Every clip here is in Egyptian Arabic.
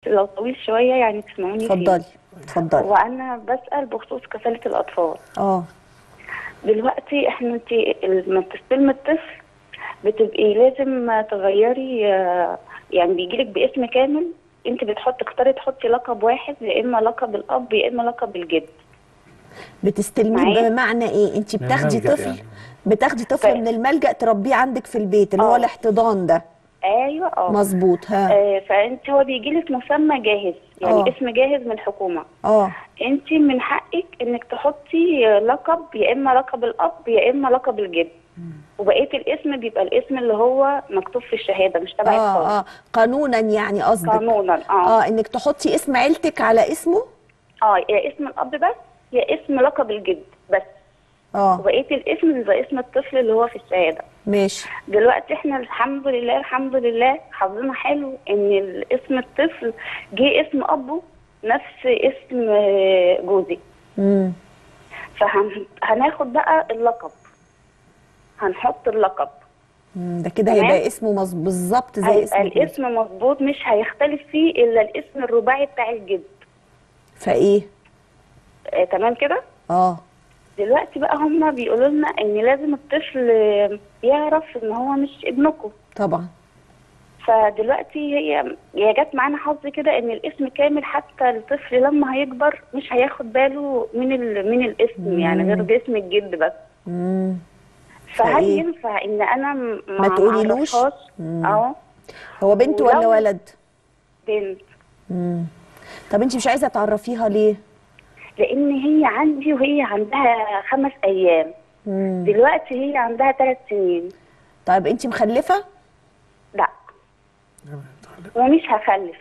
لو طويل شويه يعني تسمعوني فيه. اتفضلي اتفضلي وانا بسال بخصوص كفاله الاطفال اه دلوقتي احنا انت لما بتستلمي الطفل بتبقي لازم تغيري آه، يعني بيجيلك باسم كامل انت بتحطي اختاري تحطي لقب واحد يا اما لقب الاب يا اما لقب الجد بتستلميه معايا؟ بمعنى ايه انت بتاخدي الملجأ طفل يعني. بتاخدي طفل ف- من الملجأ تربيه عندك في البيت اللي هو آه. الاحتضان ده ايوه اه مظبوط ها آه، فانت هو بيجيلك مسمى جاهز يعني آه. اسم جاهز من الحكومه اه انت من حقك انك تحطي لقب يا اما لقب الاب يا اما لقب الجد وبقيه الاسم بيبقى الاسم اللي هو مكتوب في الشهاده مش تبعك اه خالص اه قانونا يعني قصدك قانونا اه اه انك تحطي اسم عيلتك على اسمه اه يا اسم الاب بس يا اسم لقب الجد بس اه وبقيه الاسم بيبقى اسم الطفل اللي هو في الشهاده ماشي دلوقتي احنا الحمد لله الحمد لله حظنا حلو ان ال- اسم الطفل جه اسم ابه نفس اسم آه، جوزي امم فهناخد بقى اللقب هنحط اللقب ده كده تمام. هيبقى اسمه مظ- بالظبط زي هيبقى اسم جوزك. الاسم مظبوط مش هيختلف فيه الا الاسم الرباعي بتاع الجد فايه آه تمام كده اه دلوقتي بقى هما بيقولوا لنا ان لازم الطفل آه، يعرف ان هو مش ابنكم طبعا فدلوقتي هي هي جت معانا حظ كده ان الاسم كامل حتى الطفل لما هيكبر مش هياخد باله من ال... من الاسم يعني غير باسم الجد بس امم فهل فإيه؟ ينفع ان انا م- ما تقوليلوش؟ أعرفهاش؟ مم. اه هو بنت ولا ولو- ولد بنت امم طب انت مش عايزه تعرفيها ليه لان هي عندي وهي عندها خمس ايام امم دلوقتي هي عندها ثلاث سنين طيب انت مخلفه لا ومش هخلف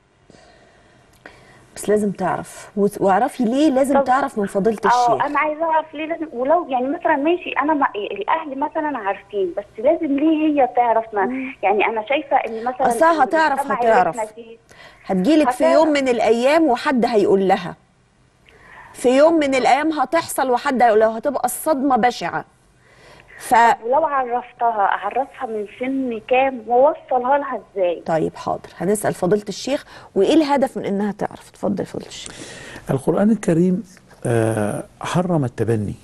بس لازم تعرف وت- واعرفي ليه لازم طب- تعرف من فضيله اه الشيخ انا عايزه اعرف ليه لازم ولو يعني مثلا ماشي انا ما الاهل مثلا عارفين بس لازم ليه هي تعرف ما يعني انا شايفه ان مثلا أصلها هتعرف- المجتمع اللي هتعرف. إحنا فيه- هتجيلك في هتعرف. يوم من الايام وحد هيقول لها في يوم من الايام هتحصل وحد هيقول لها هتبقى الصدمه بشعه ف ولو عرفتها اعرفها من سن كام واوصلها لها ازاي طيب حاضر هنسال فضيله الشيخ وايه الهدف من انها تعرف اتفضل فضيله الشيخ القرآن الكريم آه، حرم التبني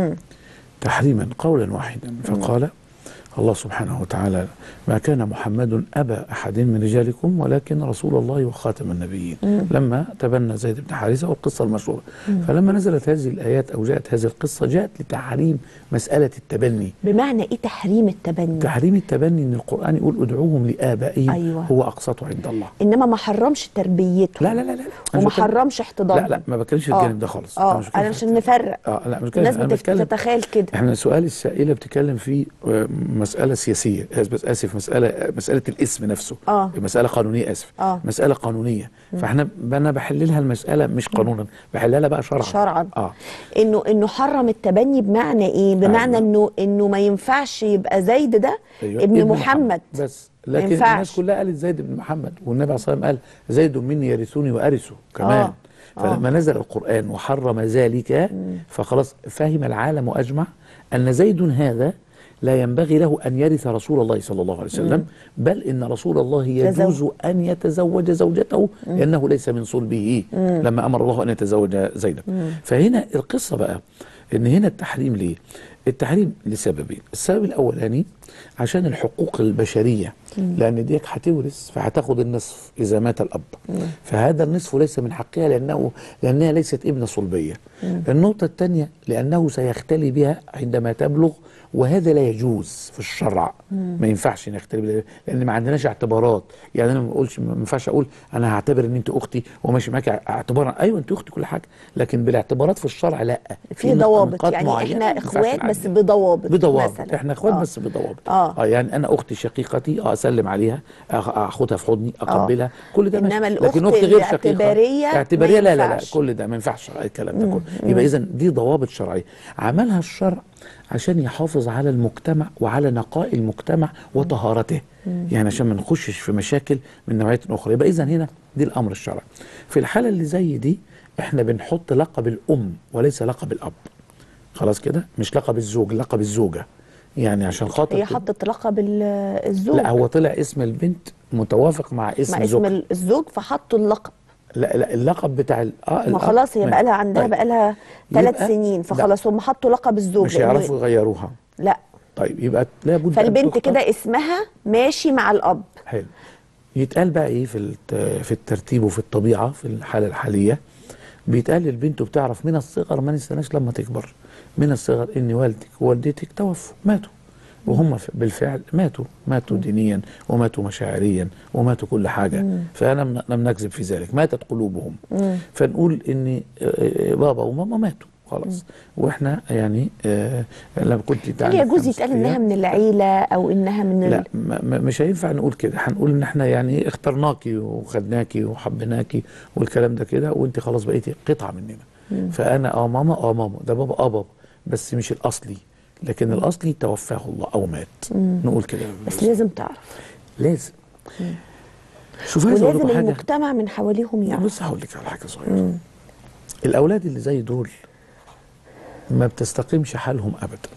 تحريما قولا واحدا فقال الله سبحانه وتعالى ما كان محمد أبا أحد من رجالكم ولكن رسول الله وخاتم النبيين لما تبنى زيد بن حارثة والقصة المشهورة فلما نزلت هذه الآيات أو جاءت هذه القصة جاءت لتحريم مسألة التبني بمعنى ايه تحريم التبني تحريم التبني ان القران يقول ادعوهم لابائهم أيوة. هو اقسط عند الله انما ما حرمش تربيته لا لا لا لا أنا وما مش بتكلم- حرمش احتضانه لا لا ما بتكلمش في آه. الجانب ده خالص اه مش بتكلم انا في عشان نفرق اه لا مش بتكلم الناس انا بتف- بتكلم بتتخيل كده احنا سؤال السائله بتتكلم في آه، مساله سياسيه آه، بس اسف مساله مساله الاسم نفسه آه. مساله قانونيه اسف آه. مساله قانونيه فاحنا انا بحللها المساله مش قانونا بحللها بقى شرعا شرعا اه انه انه حرم التبني بمعنى ايه بمعنى أيوة. انه انه ما ينفعش يبقى زيد ده أيوة. ابن محمد بس ما لكن ينفعش. الناس كلها قالت زيد بن محمد والنبي عليه الصلاه والسلام قال زيد مني يرثني وارثه كمان آه. فلما نزل القران وحرم ذلك فخلاص فهم العالم اجمع ان زيد هذا لا ينبغي له ان يرث رسول الله صلى الله عليه وسلم بل ان رسول الله يجوز ان يتزوج زوجته لانه ليس من صلبه لما امر الله ان يتزوج زيدا فهنا القصه بقى ان هنا التحريم ليه التحريم لسببين السبب الاولاني عشان الحقوق البشريه لان ديك هتورث فهتاخد النصف اذا مات الاب فهذا النصف ليس من حقها لانه لانها ليست ابنه صلبيه النقطه الثانيه لانه سيختلي بها عندما تبلغ وهذا لا يجوز في الشرع ما ينفعش نختلي بها لان ما عندناش اعتبارات يعني انا ما بقولش ما ينفعش اقول انا هعتبر ان انت اختي وماشي معاك اعتبارا ايوه انت اختي كل حاجه لكن بالاعتبارات في الشرع لا في نق- ضوابط نقاط يعني معينة احنا ما ينفعش اخوات نعديها. بس بضوابط بضوابط مثلا. احنا اخوات آه. بس بضوابط آه. اه يعني انا اختي شقيقتي اه اسلم عليها أخ- اخدها في حضني اقبلها كل ده إنما ماشي. الأخت لكن اختي غير شقيقه الاعتبارية ما اعتباريه لا لا لا ينفعش. كل ده ما ينفعش الكلام ده كله يبقى اذا دي ضوابط شرعيه عملها الشرع عشان يحافظ على المجتمع وعلى نقاء المجتمع وطهارته يعني عشان ما نخشش في مشاكل من نوعيه اخرى يبقى اذا هنا دي الامر الشرعي في الحاله اللي زي دي احنا بنحط لقب الام وليس لقب الاب خلاص كده مش لقب الزوج لقب الزوجه يعني عشان خاطر هي كده- حطت لقب ال- الزوج لا هو طلع اسم البنت متوافق مع اسم, مع اسم زوجها ال- الزوج فحطوا اللقب لا لا اللقب بتاع ال- اه ما الأب. خلاص هي ماشي. بقى لها عندها طيب. بقى لها ثلاث يبقى- سنين لا. فخلاص هم حطوا لقب الزوج مش لأنه- هيعرفوا يغيروها لا طيب يبقى لابد أن فالبنت تختار. كده اسمها ماشي مع الاب حلو يتقال بقى ايه في الت- في الترتيب وفي الطبيعه في الحاله الحاليه بيتقال للبنت وبتعرف من الصغر ما نستناش لما تكبر من الصغر ان والدك ووالدتك توفوا ماتوا وهم ف- بالفعل ماتوا ماتوا دينيا وماتوا مشاعريا وماتوا كل حاجه فانا من- لم نكذب في ذلك ماتت قلوبهم فنقول ان آه، آه، بابا وماما ماتوا خلاص واحنا يعني آه لما كنت هل تعلم يجوز خمس يتقال انها أيام- من العيله او انها من ال... لا ما ما- مش هينفع نقول كده هنقول ان احنا يعني اخترناكي وخدناكي وحبيناكي والكلام ده كده وانت خلاص بقيتي قطعه مننا فانا اه ماما اه ماما ده بابا اه بابا بس مش الاصلي لكن الاصلي توفاه الله او مات نقول كده بس لازم تعرف لازم شوف عايز اقول ولازم لكم حاجه المجتمع من حواليهم يعني يعرف بص هقول لك على حاجه صغيره الاولاد اللي زي دول ما بتستقيمش حالهم ابدا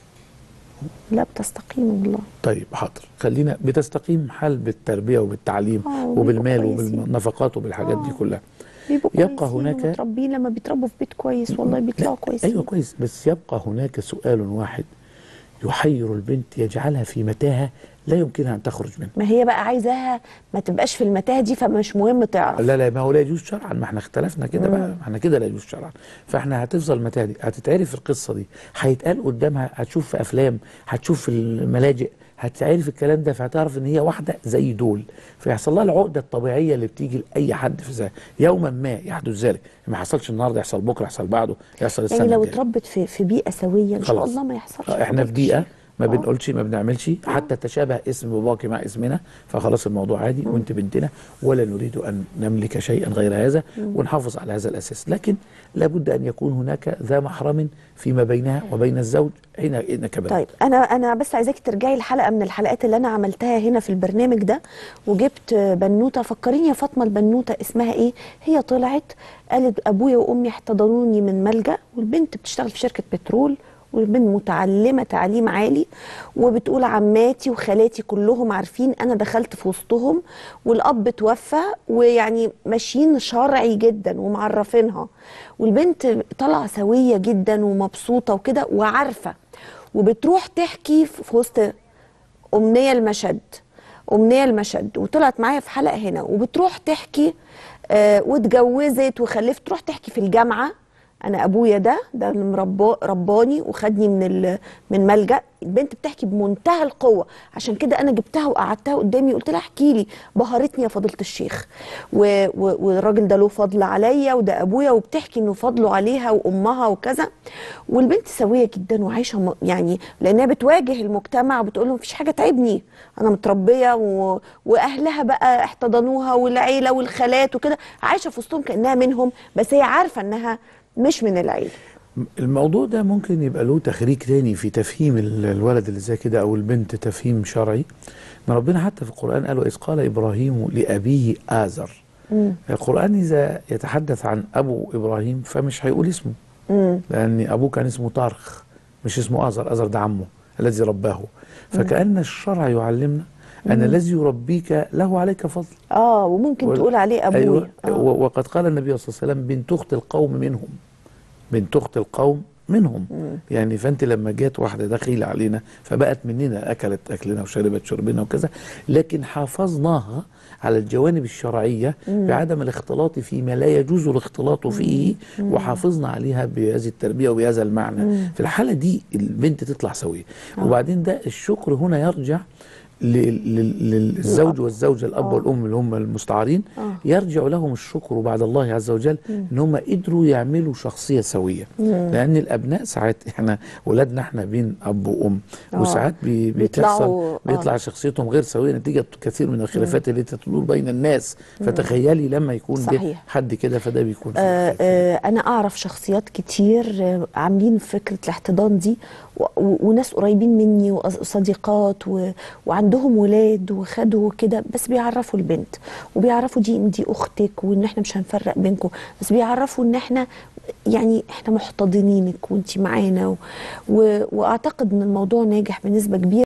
لا بتستقيم والله طيب حاضر خلينا بتستقيم حال بالتربيه وبالتعليم آه، وبالمال وبيبقوا كويسين. وبالنفقات وبالحاجات دي كلها بيبقوا يبقى كويسين هناك- ومتربيين لما بيتربوا في بيت كويس والله بيطلعوا لا، كويسين ايوه كويس بس يبقى هناك سؤال واحد يحير البنت يجعلها في متاهه لا يمكنها ان تخرج منه ما هي بقى عايزاها ما تبقاش في المتاهه دي فمش مهم تعرف لا لا ما هو لا يجوز شرعا ما احنا اختلفنا كده بقى ما احنا كده لا يجوز شرعا فاحنا هتفضل المتاهه دي هتتعرف القصه دي هيتقال قدامها هتشوف في افلام هتشوف في الملاجئ هتعرف الكلام ده فهتعرف ان هي واحده زي دول فيحصل لها العقده الطبيعيه اللي بتيجي لاي حد في ذلك يوما ما يحدث ذلك ما حصلش النهارده يحصل بكره يحصل بعده يحصل السنه يعني لو الجاية. اتربت في في بيئه سويه ان شاء خلاص. الله ما يحصلش آه، احنا في بيئه ما آه. بنقولش ما بنعملش حتى تشابه اسم باباكي مع اسمنا فخلاص الموضوع عادي وانت بنتنا ولا نريد ان نملك شيئا غير هذا ونحافظ على هذا الاساس لكن لابد ان يكون هناك ذا محرم فيما بينها وبين الزوج حين إن كبر طيب انا انا بس عايزاكي ترجعي لحلقه من الحلقات اللي انا عملتها هنا في البرنامج ده وجبت بنوته فكريني يا فاطمه البنوته اسمها ايه هي طلعت قالت ابويا وامي احتضنوني من ملجا والبنت بتشتغل في شركه بترول والبنت متعلمه تعليم عالي وبتقول عماتي وخالاتي كلهم عارفين انا دخلت في وسطهم والاب توفى ويعني ماشيين شرعي جدا ومعرفينها والبنت طالعه سويه جدا ومبسوطه وكده وعارفه وبتروح تحكي في وسط أمنية المشد أمنية المشد وطلعت معايا في حلقة هنا وبتروح تحكي آه واتجوزت وخلفت تروح تحكي في الجامعة أنا أبويا ده ده اللي مربا رباني وخدني من ال- من ملجأ البنت بتحكي بمنتهى القوة عشان كده أنا جبتها وقعدتها قدامي قلت لها احكي لي بهرتني يا فضيلة الشيخ و و والراجل ده له فضل عليا وده أبويا وبتحكي إنه فضله عليها وأمها وكذا والبنت سوية جدا وعايشة م- يعني لأنها بتواجه المجتمع وبتقول له مفيش حاجة تعبني أنا متربية و... وأهلها بقى احتضنوها والعيلة والخالات وكده عايشة في وسطهم كأنها منهم بس هي عارفة إنها مش من العيلة الموضوع ده ممكن يبقى له تخريج تاني في تفهيم ال- الولد اللي زي كده او البنت تفهيم شرعي ان ربنا حتى في القران قال واذ قال ابراهيم لابيه ازر القران اذا يتحدث عن ابو ابراهيم فمش هيقول اسمه لان ابوه كان اسمه طارخ مش اسمه ازر ازر ده عمه الذي رباه فكان الشرع يعلمنا ان الذي يربيك له عليك فضل اه وممكن وال- تقول عليه أبويا أيوة آه. و- وقد قال النبي صلى الله عليه وسلم بنت اخت القوم منهم بنت اخت القوم منهم يعني فانت لما جت واحده دخيله علينا فبقت مننا اكلت اكلنا وشربت شربنا وكذا لكن حافظناها على الجوانب الشرعيه بعدم الاختلاط فيما لا يجوز الاختلاط فيه وحافظنا عليها بهذه التربيه وبهذا المعنى في الحاله دي البنت تطلع سويه وبعدين ده الشكر هنا يرجع لل- لل- للزوج والزوجه الاب والام اللي هم المستعارين يرجع لهم الشكر بعد الله عز وجل ان هم قدروا يعملوا شخصيه سويه لان الابناء ساعات احنا ولادنا احنا بين اب وام آه. وساعات بي- بيطلعوا- بتحصل آه. بيطلع شخصيتهم غير سويه نتيجه كثير من الخلافات اللي تدور بين الناس فتخيلي لما يكون ده صحيح. حد كده فده بيكون في آه الخلافات. آه انا اعرف شخصيات كتير آه عاملين فكره الاحتضان دي و- و- وناس قريبين مني وصديقات و- وعندهم ولاد وخدوا كده بس بيعرفوا البنت وبيعرفوا دي دي اختك وان احنا مش هنفرق بينكم بس بيعرفوا ان احنا يعني احنا محتضنينك وانت معانا و- و- واعتقد ان الموضوع ناجح بنسبه كبيره